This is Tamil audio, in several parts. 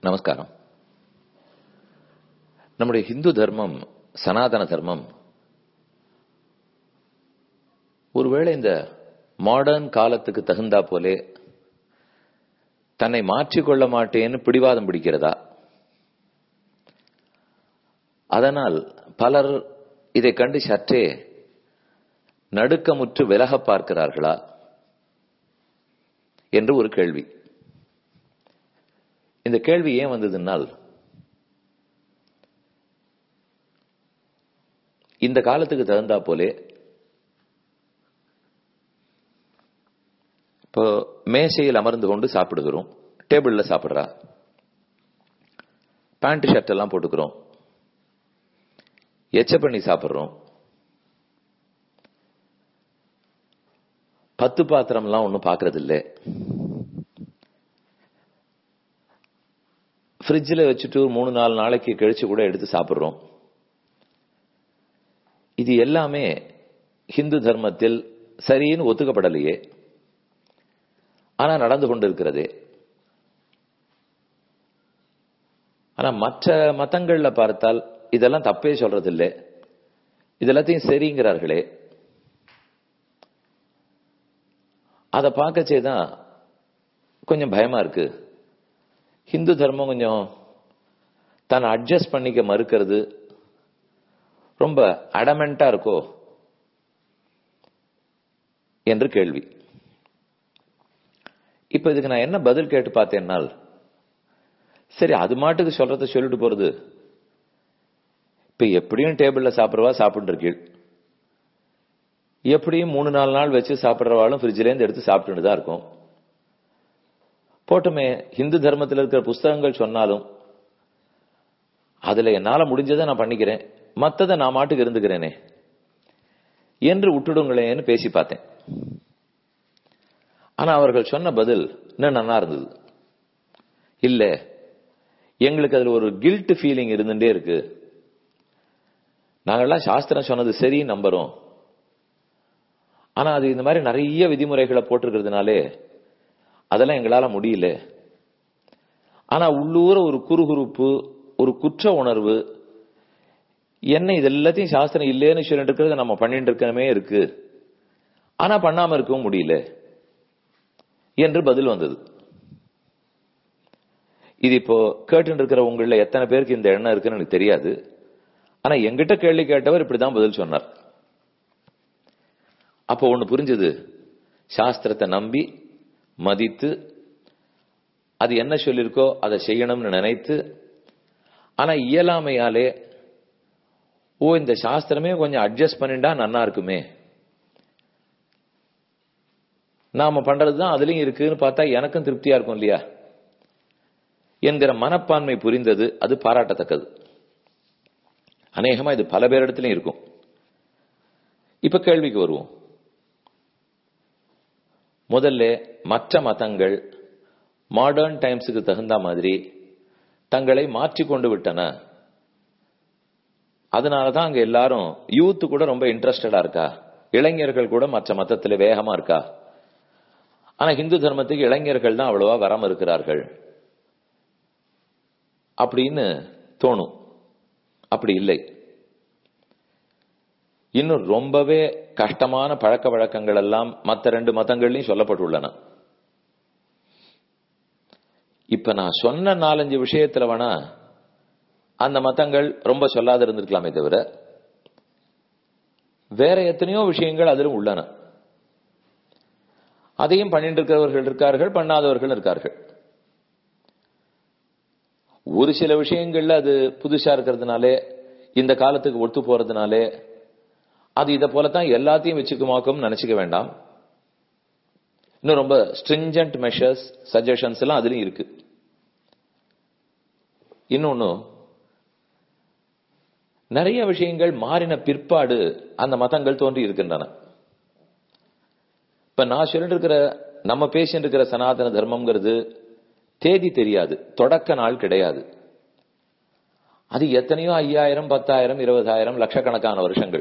நமஸ்காரம் நம்முடைய ஹிந்து தர்மம் சனாதன தர்மம் ஒருவேளை இந்த மாடர்ன் காலத்துக்கு தகுந்தா போலே தன்னை மாற்றிக்கொள்ள மாட்டேன்னு பிடிவாதம் பிடிக்கிறதா அதனால் பலர் இதை கண்டு சற்றே நடுக்கமுற்று விலக பார்க்கிறார்களா என்று ஒரு கேள்வி இந்த கேள்வி ஏன் வந்ததுனால் இந்த காலத்துக்கு தகுந்தா போலே இப்போ மேசையில் அமர்ந்து கொண்டு சாப்பிடுகிறோம் டேபிள்ல சாப்பிடுறா பேண்ட் ஷர்ட் எல்லாம் போட்டுக்கிறோம் எச்ச பண்ணி சாப்பிடுறோம் பத்து பாத்திரம்லாம் ஒன்றும் பார்க்கறது இல்லை ஃப்ரிட்ஜில் வச்சுட்டு மூணு நாலு நாளைக்கு கழிச்சு கூட எடுத்து சாப்பிட்றோம் இது எல்லாமே ஹிந்து தர்மத்தில் சரின்னு ஒத்துக்கப்படலையே ஆனா நடந்து கொண்டிருக்கிறது ஆனா மற்ற மதங்கள்ல பார்த்தால் இதெல்லாம் தப்பே சொல்றது இல்லை இதெல்லாத்தையும் சரிங்கிறார்களே அதை பார்க்கச்சே தான் கொஞ்சம் பயமா இருக்கு ஹிந்து தர்மம் கொஞ்சம் தான் அட்ஜஸ்ட் பண்ணிக்க மறுக்கிறது ரொம்ப அடமெண்டா இருக்கோ என்று கேள்வி இப்ப இதுக்கு நான் என்ன பதில் கேட்டு பார்த்தேன்னால் சரி அது மாட்டுக்கு சொல்றத சொல்லிட்டு போறது இப்ப எப்படியும் டேபிள்ல சாப்பிடுறவா சாப்பிட்டு இருக்கீள் எப்படியும் மூணு நாலு நாள் வச்சு சாப்பிடுறவாளும் ஃப்ரிட்ஜ்ல இருந்து எடுத்து சாப்பிட்டுட்டு தான் இருக்கும் போட்டுமே ஹிந்து தர்மத்தில் இருக்கிற புஸ்தகங்கள் சொன்னாலும் அதுல என்னால முடிஞ்சதை நான் பண்ணிக்கிறேன் மத்ததை நான் மாட்டுக்கு இருந்துக்கிறேனே என்று விட்டுடுங்களேன்னு பேசி பார்த்தேன் ஆனா அவர்கள் சொன்ன பதில் இன்னும் நல்லா இருந்தது இல்ல எங்களுக்கு அதுல ஒரு கில்ட் ஃபீலிங் இருந்துட்டே இருக்கு நாங்கெல்லாம் சாஸ்திரம் சொன்னது சரி நம்புறோம் ஆனா அது இந்த மாதிரி நிறைய விதிமுறைகளை போட்டிருக்கிறதுனாலே அதெல்லாம் எங்களால முடியல ஆனா உள்ளூர ஒரு குறுகுறுப்பு ஒரு குற்ற உணர்வு என்ன இது எல்லாத்தையும் சாஸ்திரம் இல்லைன்னு சொல்லிட்டு இருக்கிறத நம்ம பண்ணிட்டு இருக்கமே இருக்கு ஆனா பண்ணாம இருக்கவும் முடியல என்று பதில் வந்தது இது இப்போ கேட்டு இருக்கிற உங்கள எத்தனை பேருக்கு இந்த எண்ணம் இருக்குன்னு எனக்கு தெரியாது ஆனா எங்கிட்ட கேள்வி கேட்டவர் இப்படிதான் பதில் சொன்னார் அப்போ ஒண்ணு புரிஞ்சது சாஸ்திரத்தை நம்பி மதித்து அது என்ன சொல்லியிருக்கோ அதை செய்யணும்னு நினைத்து ஆனா இயலாமையாலே ஓ இந்த சாஸ்திரமே கொஞ்சம் அட்ஜஸ்ட் பண்ணிட்டா நன்னா இருக்குமே நாம பண்றதுதான் அதுலயும் இருக்குன்னு பார்த்தா எனக்கும் திருப்தியா இருக்கும் இல்லையா என்கிற மனப்பான்மை புரிந்தது அது பாராட்டத்தக்கது அநேகமா இது பல பேரிடத்திலும் இருக்கும் இப்ப கேள்விக்கு வருவோம் முதல்ல மற்ற மதங்கள் மாடர்ன் டைம்ஸுக்கு தகுந்த மாதிரி தங்களை மாற்றிக்கொண்டு விட்டன அதனாலதான் அங்க எல்லாரும் யூத் கூட ரொம்ப இன்ட்ரெஸ்டடா இருக்கா இளைஞர்கள் கூட மற்ற மதத்துல வேகமா இருக்கா ஆனா ஹிந்து தர்மத்துக்கு இளைஞர்கள் தான் அவ்வளவா வரம் இருக்கிறார்கள் அப்படின்னு தோணும் அப்படி இல்லை இன்னும் ரொம்பவே கஷ்டமான பழக்க வழக்கங்கள் எல்லாம் மற்ற ரெண்டு மதங்கள்லையும் சொல்லப்பட்டுள்ளன இப்ப நான் சொன்ன நாலஞ்சு விஷயத்துல வேணா அந்த மதங்கள் ரொம்ப சொல்லாத இருந்திருக்கலாமே தவிர வேற எத்தனையோ விஷயங்கள் அதிலும் உள்ளன அதையும் பண்ணிட்டு இருக்கிறவர்கள் இருக்கார்கள் பண்ணாதவர்கள் இருக்கார்கள் ஒரு சில விஷயங்கள்ல அது புதுசா இருக்கிறதுனாலே இந்த காலத்துக்கு ஒத்து போறதுனாலே அது இதை போலத்தான் எல்லாத்தையும் வச்சுக்குமாக்கும் நினைச்சுக்க வேண்டாம் இன்னும் ரொம்ப ஸ்ட்ரிஞ்சன்ட் மெஷர்ஸ் சஜஷன்ஸ் எல்லாம் அதுலயும் இருக்கு இன்னொன்னு நிறைய விஷயங்கள் மாறின பிற்பாடு அந்த மதங்கள் தோன்றி இருக்கின்றன இப்ப நான் சொல்லிட்டு இருக்கிற நம்ம பேசிட்டு இருக்கிற சனாதன தர்மம்ங்கிறது தேதி தெரியாது தொடக்க நாள் கிடையாது அது எத்தனையோ ஐயாயிரம் பத்தாயிரம் இருபதாயிரம் லட்சக்கணக்கான வருஷங்கள்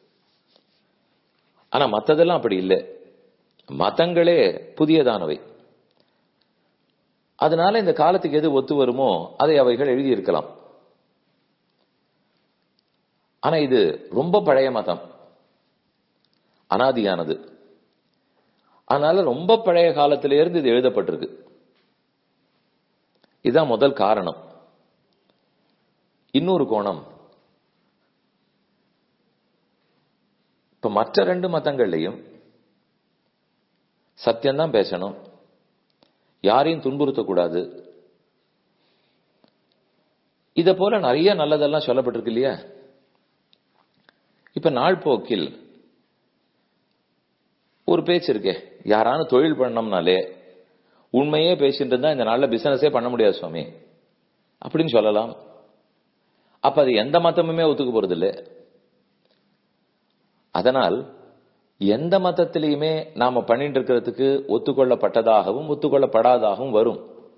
ஆனா மத்ததெல்லாம் அப்படி இல்லை மதங்களே புதியதானவை அதனால இந்த காலத்துக்கு எது ஒத்து வருமோ அதை அவைகள் எழுதியிருக்கலாம் ஆனா இது ரொம்ப பழைய மதம் அனாதியானது அதனால ரொம்ப பழைய காலத்திலிருந்து இது எழுதப்பட்டிருக்கு இதுதான் முதல் காரணம் இன்னொரு கோணம் இப்ப மற்ற ரெண்டு மதங்கள்லையும் சத்தியம்தான் பேசணும் யாரையும் துன்புறுத்தக்கூடாது இத போல நிறைய நல்லதெல்லாம் சொல்லப்பட்டிருக்கு இல்லையா இப்ப நாள் போக்கில் ஒரு பேச்சு இருக்கே யாரானு தொழில் பண்ணோம்னாலே உண்மையே பேசிட்டு இருந்தா இந்த நாள்ல பிசினஸே பண்ண முடியாது சுவாமி அப்படின்னு சொல்லலாம் அப்ப அது எந்த மதமுமே ஒத்துக்க போறது இல்லை அதனால் எந்த மதத்திலையுமே நாம பண்ணிட்டு இருக்கிறதுக்கு ஒத்துக்கொள்ளப்பட்டதாகவும் ஒத்துக்கொள்ளப்படாதாகவும் வரும்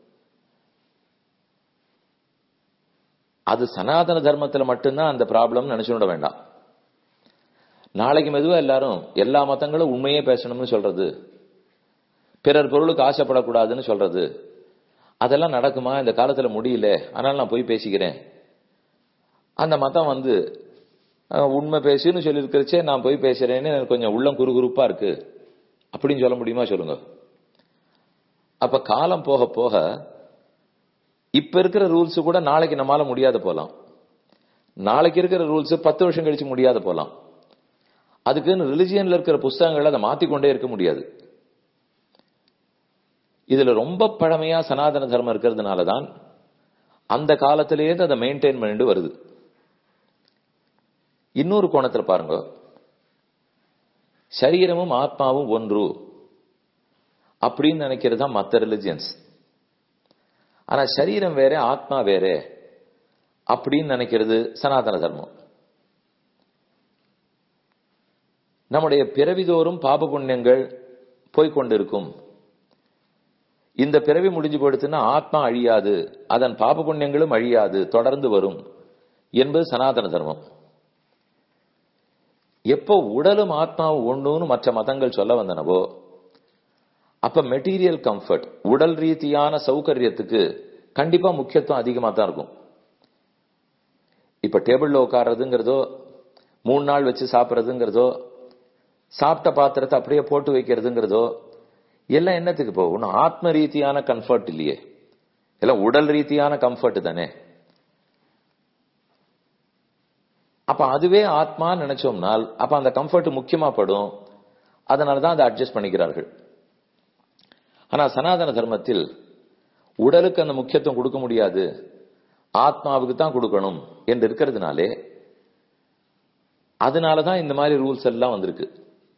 அது சனாதன தர்மத்துல மட்டும்தான் அந்த ப்ராப்ளம் நினைச்சுட வேண்டாம் நாளைக்கு மெதுவா எல்லாரும் எல்லா மதங்களும் உண்மையே பேசணும்னு சொல்றது பிறர் பொருளுக்கு ஆசைப்படக்கூடாதுன்னு சொல்றது அதெல்லாம் நடக்குமா இந்த காலத்துல முடியல அதனால நான் போய் பேசிக்கிறேன் அந்த மதம் வந்து அஹ், உண்மை பேசுன்னு சொல்லியிருக்கிறச்சே நான் போய் பேசுறேன்னு எனக்கு கொஞ்சம் உள்ளம் குறுகுறுப்பா இருக்கு அப்படின்னு சொல்ல முடியுமா சொல்லுங்க அப்ப காலம் போக போக இப்ப இருக்கிற ரூல்ஸ் கூட நாளைக்கு நம்மால முடியாத போலாம் நாளைக்கு இருக்கிற ரூல்ஸ் பத்து வருஷம் கழிச்சு முடியாத போலாம் அதுக்குன்னு ரிலிஜியன்ல இருக்கிற புஸ்தகங்களை அதை மாத்திக்கொண்டே இருக்க முடியாது இதுல ரொம்ப பழமையா சனாதன தர்மம் இருக்கிறதுனால தான் அந்த காலத்திலேயே அதை மெயின்டைன் பண்ணிட்டு வருது இன்னொரு கோணத்துல பாருங்க சரீரமும் ஆத்மாவும் ஒன்று அப்படின்னு நினைக்கிறது தான் மற்ற ரிலிஜியன்ஸ் ஆனா சரீரம் வேற ஆத்மா வேற அப்படின்னு நினைக்கிறது சனாதன தர்மம் நம்முடைய பிறவிதோறும் பாப புண்ணியங்கள் போய்கொண்டிருக்கும் இந்த பிறவி முடிஞ்சு போயிடுச்சுன்னா ஆத்மா அழியாது அதன் பாப புண்ணியங்களும் அழியாது தொடர்ந்து வரும் என்பது சனாதன தர்மம் எப்போ உடலும் ஆத்மாவும் ஒண்ணுன்னு மற்ற மதங்கள் சொல்ல வந்தனவோ அப்ப மெட்டீரியல் கம்ஃபர்ட் உடல் ரீதியான சௌகரியத்துக்கு கண்டிப்பா முக்கியத்துவம் அதிகமா தான் இருக்கும் இப்ப டேபிள்ல உட்கார்றதுங்கிறதோ மூணு நாள் வச்சு சாப்பிட்றதுங்கிறதோ சாப்பிட்ட பாத்திரத்தை அப்படியே போட்டு வைக்கிறதுங்கிறதோ எல்லாம் என்னத்துக்கு இப்போ ஒன்னும் ஆத்ம ரீதியான கம்ஃபர்ட் இல்லையே எல்லாம் உடல் ரீதியான கம்ஃபர்ட் தானே அப்ப அதுவே ஆத்மான்னு நினைச்சோம்னால் அப்ப அந்த கம்ஃபர்ட் முக்கியமா படும் அதனாலதான் அதை அட்ஜஸ்ட் பண்ணிக்கிறார்கள் ஆனா சனாதன தர்மத்தில் உடலுக்கு அந்த முக்கியத்துவம் கொடுக்க முடியாது ஆத்மாவுக்கு தான் கொடுக்கணும் என்று இருக்கிறதுனாலே அதனாலதான் இந்த மாதிரி ரூல்ஸ் எல்லாம் வந்திருக்கு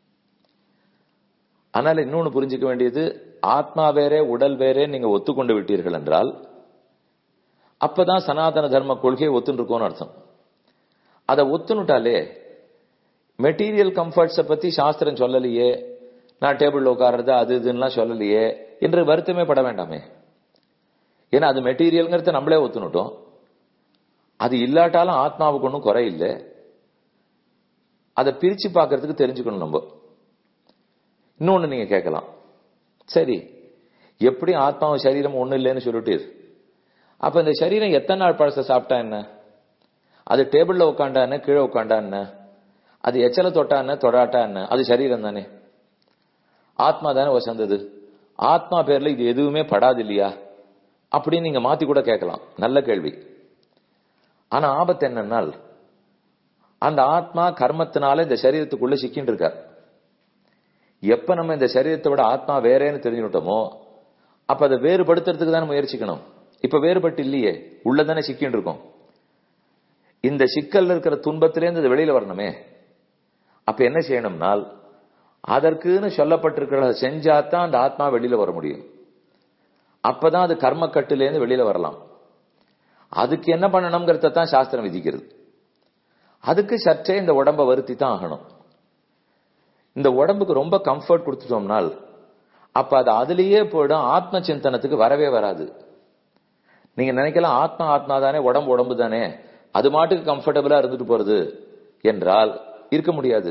ஆனால் இன்னொன்னு புரிஞ்சுக்க வேண்டியது ஆத்மா வேறே உடல் வேறே நீங்க ஒத்துக்கொண்டு விட்டீர்கள் என்றால் அப்பதான் சனாதன தர்ம கொள்கையை ஒத்துன்னு இருக்கோம்னு அர்த்தம் அதை ஒத்துனுட்டாலே மெட்டீரியல் கம்ஃபர்ட்ஸை பத்தி சாஸ்திரம் சொல்லலையே நான் டேபிள்ல உட்கார்றது அது இதுன்னெலாம் சொல்லலையே என்று வருத்தமே பட வேண்டாமே ஏன்னா அது மெட்டீரியல்ங்கிறத நம்மளே ஒத்துனுட்டோம் அது இல்லாட்டாலும் ஆத்மாவுக்கு ஒன்றும் குறை இல்லை அதை பிரிச்சு பார்க்கறதுக்கு தெரிஞ்சுக்கணும் நம்ம இன்னொன்னு நீங்க கேட்கலாம் சரி எப்படி ஆத்மாவும் சரீரம் ஒண்ணு இல்லைன்னு சொல்லிட்டு அப்ப இந்த சரீரம் எத்தனை நாள் பழச சாப்பிட்டா என்ன அது டேபிள்ல உட்காண்டா என்ன கீழே உட்காண்டா என்ன அது எச்சல தொட்டா என்ன தொடாட்டா என்ன அது சரீரம் தானே ஆத்மா தானே வசந்தது ஆத்மா பேர்ல இது எதுவுமே படாது இல்லையா அப்படின்னு நீங்க மாத்தி கூட கேட்கலாம் நல்ல கேள்வி ஆனா ஆபத்து என்னன்னால் அந்த ஆத்மா கர்மத்தினால இந்த சரீரத்துக்குள்ள சிக்கின்னு இருக்கார் எப்ப நம்ம இந்த சரீரத்தை விட ஆத்மா வேறேன்னு தெரிஞ்சுட்டோமோ அப்ப அதை வேறுபடுத்துறதுக்கு தானே முயற்சிக்கணும் இப்ப வேறுபட்டு இல்லையே உள்ளதானே சிக்கின்னு இருக்கோம் இந்த சிக்கல்ல இருக்கிற துன்பத்திலேருந்து அது வெளியில வரணுமே அப்ப என்ன செய்யணும்னால் அதற்குன்னு சொல்லப்பட்டிருக்கிறத செஞ்சாதான் அந்த ஆத்மா வெளியில வர முடியும் அப்பதான் அது கர்மக்கட்டுலேருந்து வெளியில வரலாம் அதுக்கு என்ன பண்ணணுங்கிறத தான் சாஸ்திரம் விதிக்கிறது அதுக்கு சற்றே இந்த உடம்ப வருத்தி தான் ஆகணும் இந்த உடம்புக்கு ரொம்ப கம்ஃபர்ட் கொடுத்துட்டோம்னால் அப்ப அது அதுலயே போயிடும் ஆத்ம சிந்தனத்துக்கு வரவே வராது நீங்க நினைக்கலாம் ஆத்மா ஆத்மா தானே உடம்பு உடம்பு தானே அது மாட்டுக்கு கம்ஃபர்டபுளா இருந்துட்டு போறது என்றால் இருக்க முடியாது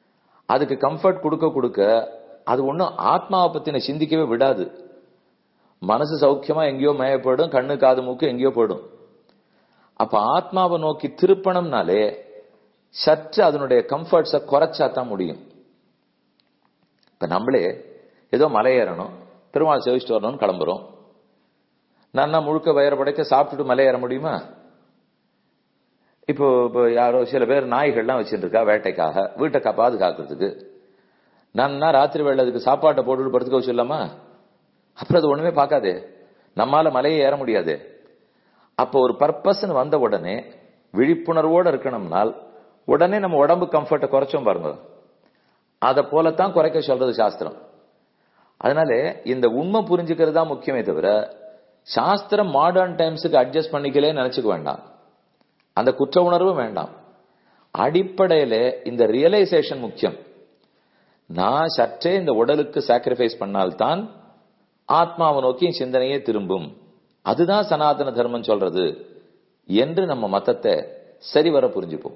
அதுக்கு கம்ஃபர்ட் கொடுக்க கொடுக்க அது ஒன்றும் ஆத்மாவை பத்தின சிந்திக்கவே விடாது மனசு சௌக்கியமா எங்கேயோ மேய போயிடும் கண்ணு காது மூக்கு எங்கேயோ போயிடும் அப்ப ஆத்மாவை நோக்கி திருப்பணம்னாலே சற்று அதனுடைய கம்ஃபர்ட்ஸை குறைச்சா தான் முடியும் இப்ப நம்மளே ஏதோ மலை ஏறணும் பெருமாள் சேவிச்சுட்டு வரணும்னு கிளம்புறோம் நான் முழுக்க வயிறு படைக்க சாப்பிட்டுட்டு மலை ஏற முடியுமா இப்போ இப்போ யாரோ சில பேர் நாய்கள்லாம் வச்சுட்டு இருக்கா வேட்டைக்காக வீட்டை கா பாதுகாக்கிறதுக்கு நான் ராத்திரி வேலை அதுக்கு சாப்பாட்டை போட்டுட்டு படுத்துக்க வச்சிடலாமா அப்புறம் அது ஒண்ணுமே பார்க்காதே நம்மால மலையை ஏற முடியாது அப்போ ஒரு பர்பஸ்ன்னு வந்த உடனே விழிப்புணர்வோட இருக்கணும்னால் உடனே நம்ம உடம்பு கம்ஃபர்ட்டை குறைச்சோம் பாருங்க அதை போலத்தான் குறைக்க சொல்றது சாஸ்திரம் அதனால இந்த உண்மை புரிஞ்சுக்கிறது தான் முக்கியமே தவிர சாஸ்திரம் மாடர்ன் டைம்ஸுக்கு அட்ஜஸ்ட் பண்ணிக்கலே நினைச்சுக்க வேண்டாம் அந்த குற்ற உணர்வும் வேண்டாம் அடிப்படையில இந்த ரியலைசேஷன் முக்கியம் நான் சற்றே இந்த உடலுக்கு சாக்ரிஃபைஸ் பண்ணால்தான் ஆத்மாவை நோக்கி சிந்தனையே திரும்பும் அதுதான் சனாதன தர்மம் சொல்றது என்று நம்ம மத்தத்தை சரிவர புரிஞ்சுப்போம்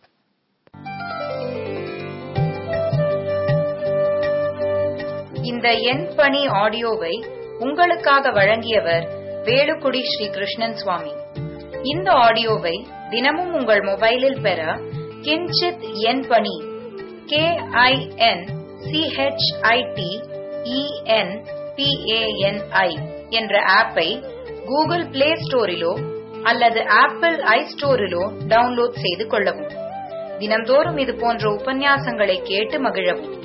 இந்த எண் பணி ஆடியோவை உங்களுக்காக வழங்கியவர் வேலுக்குடி ஸ்ரீ கிருஷ்ணன் சுவாமி இந்த ஆடியோவை தினமும் உங்கள் மொபைலில் பெற கிஞ்சித் எண் பணி கே ஐ என் சிஹெச்ஐடி இஎன் பிஏஎன்ஐ என்ற ஆப்பை கூகுள் பிளே ஸ்டோரிலோ அல்லது ஆப்பிள் ஐ ஸ்டோரிலோ டவுன்லோட் செய்து கொள்ளவும் தினம்தோறும் இது போன்ற உபன்யாசங்களை கேட்டு மகிழவும்